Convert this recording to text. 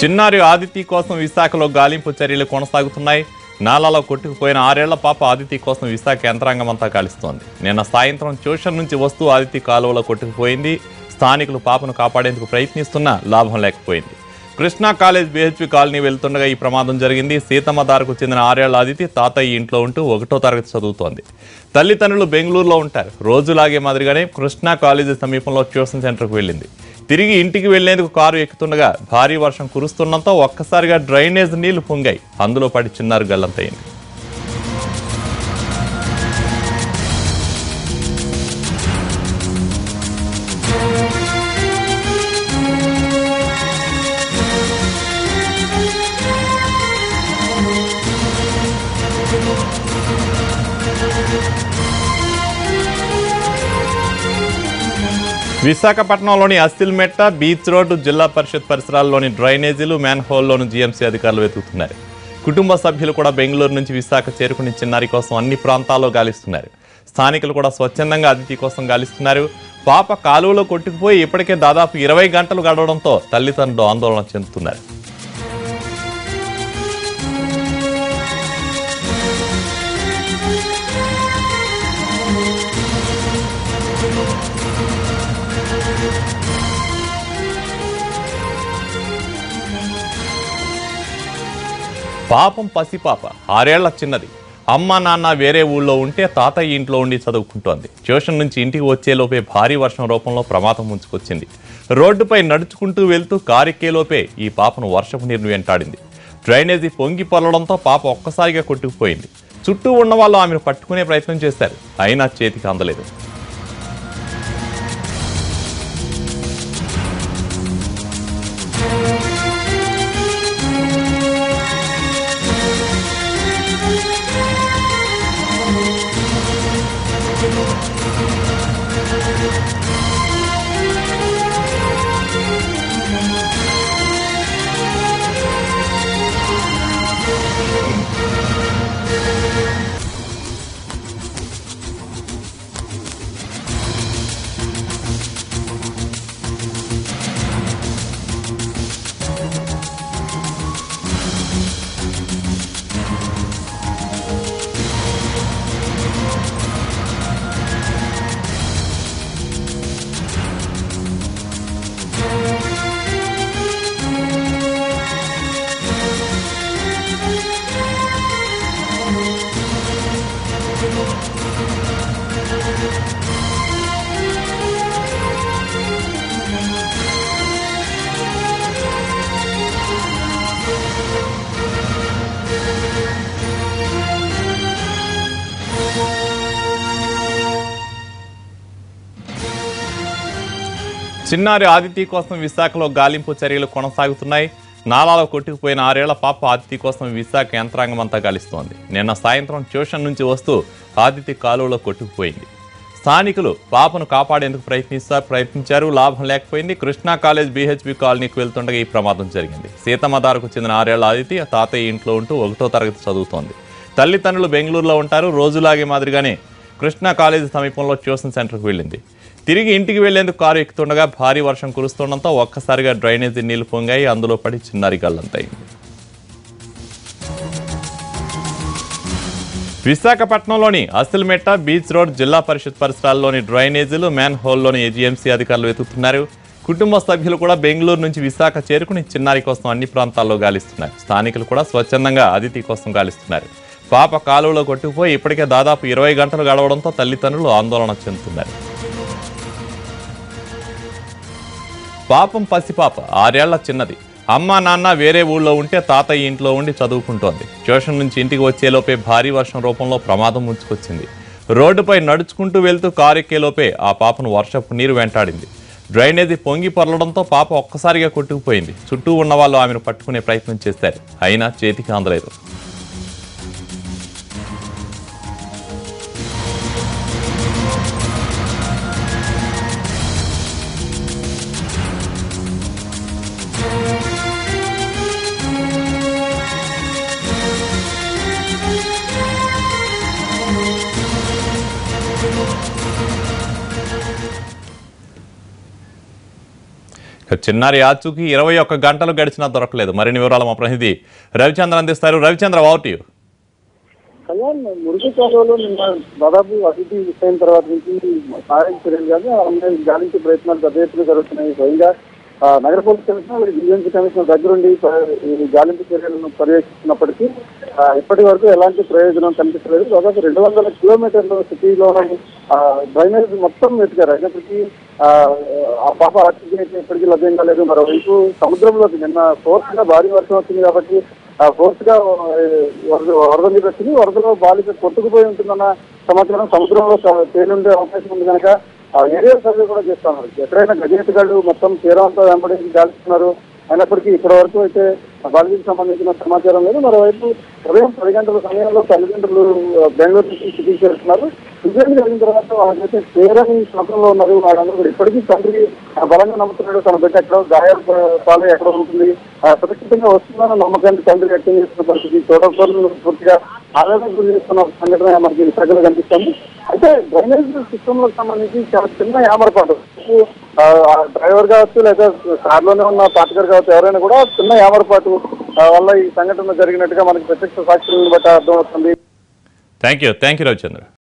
చిన్నారి ఆదితి కోసం విశాఖలో గాలింపు చర్యలు కొనసాగుతున్నాయి నాలాలో కొట్టుకుపోయిన ఆరేళ్ల పాప ఆదితి కోసం విశాఖ యంత్రాంగం అంతా కాలుస్తోంది నిన్న సాయంత్రం ట్యూషన్ నుంచి వస్తూ ఆదితి కాలువలో కొట్టుకుపోయింది స్థానికులు పాపను కాపాడేందుకు ప్రయత్నిస్తున్నా లాభం లేకపోయింది కృష్ణా కాలేజ్ బిహెచ్పి కాలనీ వెళ్తుండగా ఈ ప్రమాదం జరిగింది సీతమ్మదారకు చెందిన ఆరేళ్ల ఆదితి తాతయ్య ఇంట్లో ఉంటూ ఒకటో తరగతి చదువుతోంది తల్లిదండ్రులు బెంగళూరులో ఉంటారు రోజులాగే మాదిరిగానే కృష్ణా కాలేజీ సమీపంలో ట్యూషన్ సెంటర్కు వెళ్ళింది తిరిగి ఇంటికి వెళ్లేందుకు కారు ఎక్కుతుండగా భారీ వర్షం కురుస్తుండటంతో ఒక్కసారిగా డ్రైనేజ్ నీళ్లు పొంగాయి అందులో పడి చిన్నారు గల్లంతయింది విశాఖపట్నంలోని అస్సిల్మెట్ట బీచ్ రోడ్డు జిల్లా పరిషత్ పరిసరాల్లోని డ్రైనేజీలు మ్యాన్ హోల్లోను జీఎంసీ అధికారులు వెతుకుతున్నారు కుటుంబ సభ్యులు కూడా బెంగళూరు నుంచి విశాఖ చేరుకుని చిన్నారి కోసం అన్ని ప్రాంతాల్లో గాలిస్తున్నారు స్థానికులు కూడా స్వచ్ఛందంగా అతిథి కోసం గాలిస్తున్నారు పాప కాలువలో కొట్టుకుపోయి ఇప్పటికే దాదాపు ఇరవై గంటలు గడవడంతో తల్లిదండ్రులు ఆందోళన చెందుతున్నారు పాపం పసిపాప ఆరేళ్ల చిన్నది అమ్మ నాన్న వేరే ఊళ్ళో ఉంటే తాతయ్య ఇంట్లో ఉండి చదువుకుంటోంది ట్యూషన్ నుంచి ఇంటికి వచ్చేలోపే భారీ వర్షం రూపంలో ప్రమాదం ముంచుకొచ్చింది రోడ్డుపై నడుచుకుంటూ వెళ్తూ కారెక్కేలోపే ఈ పాపను వర్షపు నీరుని వెంటాడింది డ్రైనేజీ పొంగి పొరలడంతో పాప ఒక్కసారిగా కొట్టుకుపోయింది చుట్టూ ఉన్న వాళ్ళు ఆమెను పట్టుకునే ప్రయత్నం చేశారు అయినా చేతికి అందలేదు చిన్నారి ఆదితి కోసం విశాఖలో గాలింపు చర్యలు కొనసాగుతున్నాయి నాలాలో కొట్టుకుపోయిన ఆరేళ్ల పాప ఆదితి కోసం విశాఖ యంత్రాంగం అంతా గాలిస్తోంది నిన్న సాయంత్రం ట్యూషన్ నుంచి వస్తూ ఆదితి కాలువలో కొట్టుకుపోయింది స్థానికులు పాపను కాపాడేందుకు ప్రయత్నిస్తా ప్రయత్నించారు లాభం లేకపోయింది కృష్ణా కాలేజ్ బీహెచ్బి కాలనీకి వెళ్తుండగా ఈ ప్రమాదం జరిగింది సీతమ్మదారుకు చెందిన ఆరేళ్ల ఆదితి ఆ తాతయ్య ఇంట్లో ఉంటూ ఒకటో తరగతి చదువుతోంది తల్లిదండ్రులు బెంగళూరులో ఉంటారు రోజులాగే మాదిరిగానే కృష్ణా కాలేజీ సమీపంలో ట్యూషన్ సెంటర్కు వెళ్ళింది తిరిగి ఇంటికి వెళ్లేందుకు కారు ఎక్కుతుండగా భారీ వర్షం కురుస్తుండటంతో ఒక్కసారిగా డ్రైనేజీ నీళ్లు పొంగాయి అందులో పడి చిన్నారి గల్లంతైంది విశాఖపట్నంలోని అసిల్మెట్ట బీచ్ రోడ్ జిల్లా పరిషత్ పరిసరాల్లోని డ్రైనేజీలు మ్యాన్ హోల్లోని ఏజీఎంసీ అధికారులు వెతుకుతున్నారు కుటుంబ సభ్యులు కూడా బెంగళూరు నుంచి విశాఖ చేరుకుని చిన్నారి కోసం అన్ని ప్రాంతాల్లో గాలిస్తున్నారు స్థానికులు కూడా స్వచ్ఛందంగా అతిథి కోసం గాలిస్తున్నారు పాప కాలువలో కొట్టుకుపోయి ఇప్పటికే దాదాపు ఇరవై గంటలు గడవడంతో తల్లిదండ్రులు ఆందోళన చెందుతున్నారు పాపం పసిపాప ఆరేళ్ల చిన్నది అమ్మ నాన్న వేరే ఊళ్ళో ఉంటే తాతయ్య ఇంట్లో ఉండి చదువుకుంటోంది ట్యూషన్ నుంచి ఇంటికి వచ్చేలోపే భారీ వర్షం రూపంలో ప్రమాదం ముంచుకొచ్చింది రోడ్డుపై నడుచుకుంటూ వెళ్తూ కారెక్కేలోపే ఆ పాపను వర్షపు నీరు వెంటాడింది డ్రైనేజీ పొంగి పొరలడంతో పాప ఒక్కసారిగా కొట్టుకుపోయింది చుట్టూ ఉన్న వాళ్ళు ఆమెను పట్టుకునే ప్రయత్నం చేశారు అయినా చేతికి అందలేదు చిన్నారి ఆచూకి ఇరవై ఒక్క గంటలు గడిచినా దొరకలేదు మరిన్ని వివరాలు మా ప్రతినిధి రవిచంద్ర అందిస్తారు రవిచంద్ర వాట్ యూ కళ్యాణ్ మురుగు కాలువలో నిన్న దాదాపు అతిథి అయిన తర్వాత నుంచి సహాయం చర్యలు కానీ అమ్మాయి గాలించే ప్రయత్నాలు పెద్ద ఎత్తున జరుగుతున్నాయి స్వయంగా ఆ, నగర పోలీస్ కమిషనర్ విజిలెన్స్ కమిషనర్ దగ్గరుండి ప- ఈ గాలింపు చర్యలను పర్యవేక్షిస్తున్నప్పటికీ ఆ, ఇప్పటి వరకు ఎలాంటి ప్రయోజనం కనిపించలేదు దాదాపు రెండు వందల కిలోమీటర్ల సిటీలో డ్రైనేజ్ మొత్తం వెతికారు అయినప్పటికీ ఆ, ఆ పాప ఆక్సిజన్ అయితే ఇప్పటికీ లభ్యం కాలేదు మరోవైపు సముద్రంలోకి నిన్న ఫోర్స్ గా భారీ వర్షం వచ్చింది కాబట్టి ఆ ఫోర్స్ గా ఆ, వరద వరద మీద వచ్చింది వరదలో బాలిక కొట్టుకుపోయి ఉంటుందన్న సమాచారం సముద్రంలో త- తేలుండే అవకాశం ఉంది కనుక ఆ ఏరియా సర్వే కూడా చేస్తున్నారు ఎక్కడైనా గజెత్తుగాళ్ళు మొత్తం తీరం అంతా వెంబడి గాలిస్తున్నారు అయినప్పటికీ ఇప్పటి వరకు అయితే ఆ బాలికకు సంబంధించిన సమాచారం లేదు మరోవైపు ఉదయం పది గంటల సమయంలో తల్లిదండ్రులు ఆ, బెంగళూరు నుంచి సిటీకి వెళ్తున్నారు ఇన్సిడెంట్ జరిగిన తర్వాత వాళ్ళకైతే తీరని శోకంలో ఉన్నారు వాళ్ళందరూ కూడా ఇప్పటికీ తండ్రి ఆ, బలంగా నమ్ముతున్నాడు తన బిడ్డ ఎక్కడో గాయాలు ప- పాలు ఎక్కడ ఉంటుంది ఆ, సురక్షితంగా వస్తుందన్న నమ్మకాన్ని తండ్రి వ్యక్తం చేస్తున్న పరిస్థితి చూడకూడదు పూర్తిగా ఆవేదన గురి చేస్తున్న సంఘటన మనకి విశాఖలో కనిపిస్తుంది అయితే డ్రైనేజ్ సిస్టమ్ లకు సంబంధించి చాలా చిన్న యామరపాటు ఆ, ఆ డ్రైవర్ కావచ్చు లేదా కార్ లోనే ఉన్న పాటగారు కావచ్చు ఎవరైనా కూడా చిన్న యామరపాటు ఆ, వల్ల ఈ సంఘటన జరిగినట్టుగా మనకి ప్రత్యక్ష సాక్షులను బట్టి అర్థమవుతుంది thank you thank you Ravichandra